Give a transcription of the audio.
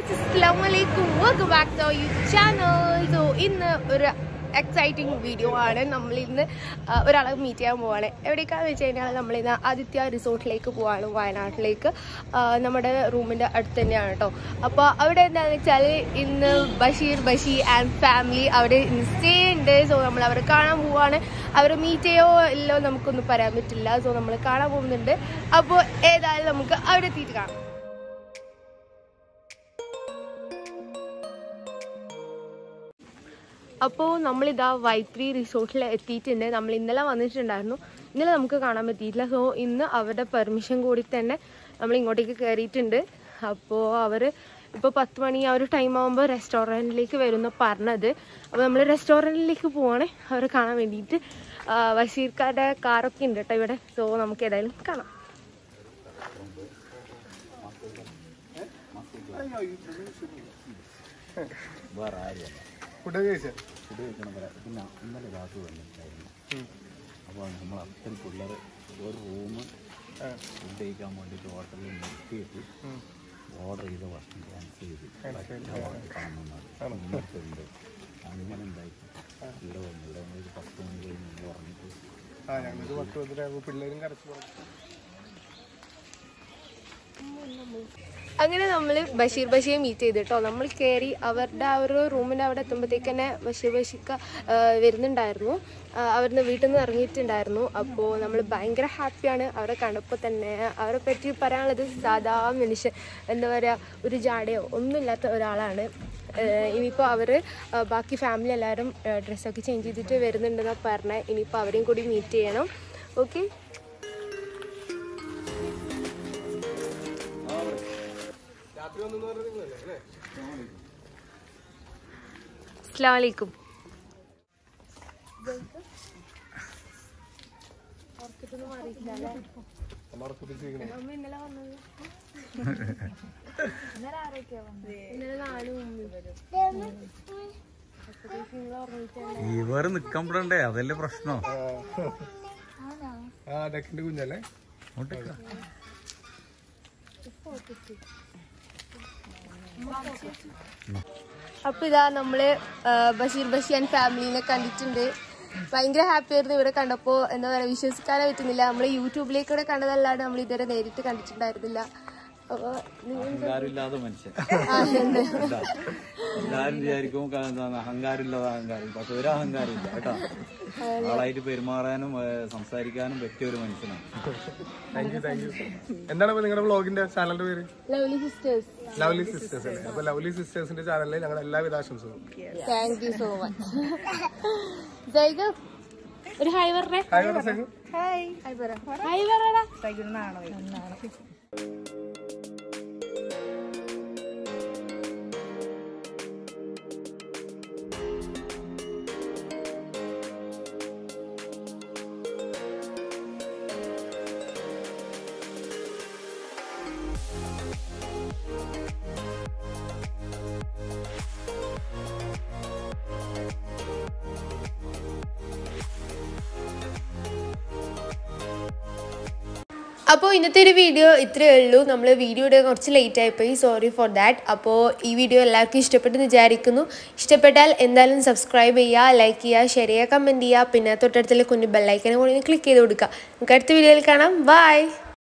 Guys അസ്സലാമലൈക്കും welcome back to you channel so ഇന്ന് ഒരു എക്സൈറ്റിംഗ് വീഡിയോ ആണ് നമ്മൾ ഇന്ന് ആ, ഒരാളെ മീറ്റ് ചെയ്യാൻ പോവാണ് എവിടേക്കാന്ന് വെച്ച് കഴിഞ്ഞാൽ നമ്മൾ ഇന്ന് ആദിത്യ റിസോർട്ടിലേക്ക് പോവാണ് വയനാട്ടിലേക്ക് ആ, നമ്മുടെ റൂമിൻ്റെ അടുത്ത് തന്നെയാണ് കേട്ടോ അപ്പോൾ അവിടെ എന്താണെന്ന് വെച്ചാൽ ഇന്ന് ബഷീർ ബഷീർ ആൻഡ് ഫാമിലി അവിടെ സ്റ്റേ ഉണ്ട് സോ നമ്മൾ അവരെ കാണാൻ പോവാണ് അവരെ മീറ്റ് ചെയ്യോ ഇല്ലോ നമുക്കൊന്നും പറയാൻ പറ്റില്ല സോ നമ്മൾ കാണാൻ പോകുന്നുണ്ട് അപ്പോൾ ഏതായാലും നമുക്ക് അവിടെ എത്തിയിട്ട് കാണാം അപ്പോൾ നമ്മളിതാ വൈത്രി റിസോർട്ടിൽ എത്തിയിട്ടുണ്ട് നമ്മൾ ഇന്നലെ വന്നിട്ടുണ്ടായിരുന്നു ഇന്നലെ നമുക്ക് കാണാൻ പറ്റിയിട്ടില്ല സോ ഇന്ന് അവരുടെ പെർമിഷൻ കൂടി തന്നെ നമ്മൾ ഇങ്ങോട്ടേക്ക് കയറിയിട്ടുണ്ട് അപ്പോൾ അവർ ഇപ്പോൾ പത്ത് മണി ആ ഒരു ടൈം ആകുമ്പോൾ റെസ്റ്റോറൻറ്റിലേക്ക് വരുന്ന പറഞ്ഞത് അപ്പോൾ നമ്മൾ റെസ്റ്റോറൻറ്റിലേക്ക് പോവാണ് അവരെ കാണാൻ വേണ്ടിയിട്ട് ആ, ബഷീർക്കാരുടെ കാറൊക്കെ ഉണ്ട് കേട്ടോ ഇവിടെ സോ നമുക്ക് ഏതായാലും കാണാം വേറെ ആരുമല്ല ഫുഡൊക്കെ കഴിച്ചോ ഫുഡ് കഴിക്കണം വരെ പിന്നെ ഇന്നലെ രാത്രി വന്നിട്ടുണ്ടായിരുന്നു അപ്പോൾ നമ്മൾ അത്രയും പിള്ളേർ ഒരു റൂം ഫുഡ് കഴിക്കാൻ വേണ്ടിയിട്ട് ഹോട്ടലിൽ നിർത്തിയിട്ട് ഓർഡർ ചെയ്ത ഭക്ഷണം ക്യാൻസൽ ചെയ്ത് കാണുന്നുണ്ട് അങ്ങനെ ഉണ്ടായിട്ട് ഇവിടെ വന്നു ഇവിടെ വന്നൊരു പത്ത് മണി കഴിഞ്ഞ് നമ്മൾ പറഞ്ഞിട്ട് ആ ഞങ്ങൾക്ക് പത്ത് പത്തരാകുമ്പോൾ പിള്ളേരും കരച്ചു പോകും അങ്ങനെ നമ്മൾ ബഷീർ ബഷിയെ മീറ്റ് ചെയ്ത് കേട്ടോ നമ്മൾ കയറി അവരുടെ ആ ഒരു റൂമിൻ്റെ അവിടെ എത്തുമ്പോഴത്തേക്ക് തന്നെ ബഷീർ ബഷിക്ക ആ, വരുന്നുണ്ടായിരുന്നു ആ, അവിടുന്ന് വീട്ടിൽ നിന്ന് ഇറങ്ങിയിട്ടുണ്ടായിരുന്നു അപ്പോൾ നമ്മൾ ഭയങ്കര ഹാപ്പിയാണ് അവരെ കണ്ടപ്പോൾ തന്നെ അവരെ പറ്റി പറയാനുള്ളത് സാധാ മനുഷ്യൻ എന്താ പറയുക ഒരു ജാടയോ ഒന്നുമില്ലാത്ത ഒരാളാണ് ഇനിയിപ്പോൾ അവർ ബാക്കി ഫാമിലി എല്ലാവരും ഡ്രസ്സൊക്കെ ചേഞ്ച് ചെയ്തിട്ട് വരുന്നുണ്ടെന്നാണ് പറഞ്ഞത് ഇനിയിപ്പോൾ അവരെയും കൂടി മീറ്റ് ചെയ്യണം ഓക്കെ രാത്രി വന്നെന്ന് പറഞ്ഞത് നിങ്ങളല്ലേ അല്ലേ അസ്സാം വലൈക്കും നമ്മൾ ഉറപ്പിച്ചിരിക്കണേ അമ്മ ഇന്നലെ വന്നത് ഇന്നലെ നാല് മുമ്പ് ഇവർ നിൽക്കാൻ പെടണ്ടേ അതല്ലേ പ്രശ്നം ആ ഡക്കിന്റെ കുഞ്ഞല്ലേ അപ്പൊ ഇതാ നമ്മള് ആ, ബഷീർ ബഷിയാൻ ഫാമിലിനെ കണ്ടിട്ടുണ്ട് ഭയങ്കര ഹാപ്പി ആയിരുന്നു ഇവരെ കണ്ടപ്പോ എന്താ പറയാ വിശ്വസിക്കാനേ പറ്റുന്നില്ല നമ്മള് യൂട്യൂബിലേക്കൂടെ കണ്ടതല്ലാണ്ട് നമ്മൾ ഇതുവരെ നേരിട്ട് കണ്ടിട്ടുണ്ടായിരുന്നില്ല അപ്പൊ നിങ്ങൾ അഹങ്കാരമില്ലാത്ത മനുഷ്യൻ ആ, ഉണ്ട്. എല്ലാരും വിചാരിക്കും ക- എന്താണ് അഹങ്കാരമില്ലാതെ അഹങ്കാരം പക്ഷെ ഒരു അഹങ്കാരം ഇല്ല കേട്ടോ ആളായിട്ട് പെരുമാറാനും ഏഹ്, സംസാരിക്കാനും പറ്റിയ ഒരു മനുഷ്യനാണ് താങ്ക് യു താങ്ക് യു എന്താണ് ഇപ്പൊ നിങ്ങളുടെ വ്ളോഗിന്റെ ചാനലിന്റെ പേര് ലവ്ലി സിസ്റ്റേഴ്സ് ലവ്ലി സിസ്റ്റേഴ്സ് അല്ലേ അപ്പൊ ലവ്ലി സിസ്റ്റേഴ്സിന്റെ ചാനലിൽ ഞങ്ങളുടെ എല്ലാവിധ ആശംസകളും താങ്ക് യു സോ മച്ച് ജൈക ഒരു ഹായ് പറഞ്ഞേ ഹായ് പറഞ്ഞേക്കും ഹായ് പറ ഹായ് പറടാ അപ്പോൾ ഇന്നത്തെ ഒരു വീഡിയോ ഇത്രയേ ഉള്ളൂ നമ്മൾ വീഡിയോയുടെ കുറച്ച് ലേറ്റ് ആയിപ്പോയി സോറി ഫോർ ദാറ്റ് അപ്പോൾ ഈ വീഡിയോ എല്ലാവർക്കും ഇഷ്ടപ്പെട്ടെന്ന് വിചാരിക്കുന്നു ഇഷ്ടപ്പെട്ടാൽ എന്തായാലും സബ്സ്ക്രൈബ് ചെയ്യുക ലൈക്ക് ചെയ്യുക ഷെയർ ചെയ്യുക കമൻറ്റ് ചെയ്യുക പിന്നെ തൊട്ടടുത്തുള്ള കുഞ്ഞു ബെല്ലൈക്കനെ കൂടി ക്ലിക്ക് ചെയ്ത് കൊടുക്കുക നമുക്ക് അടുത്ത വീഡിയോയിൽ കാണാം ബൈ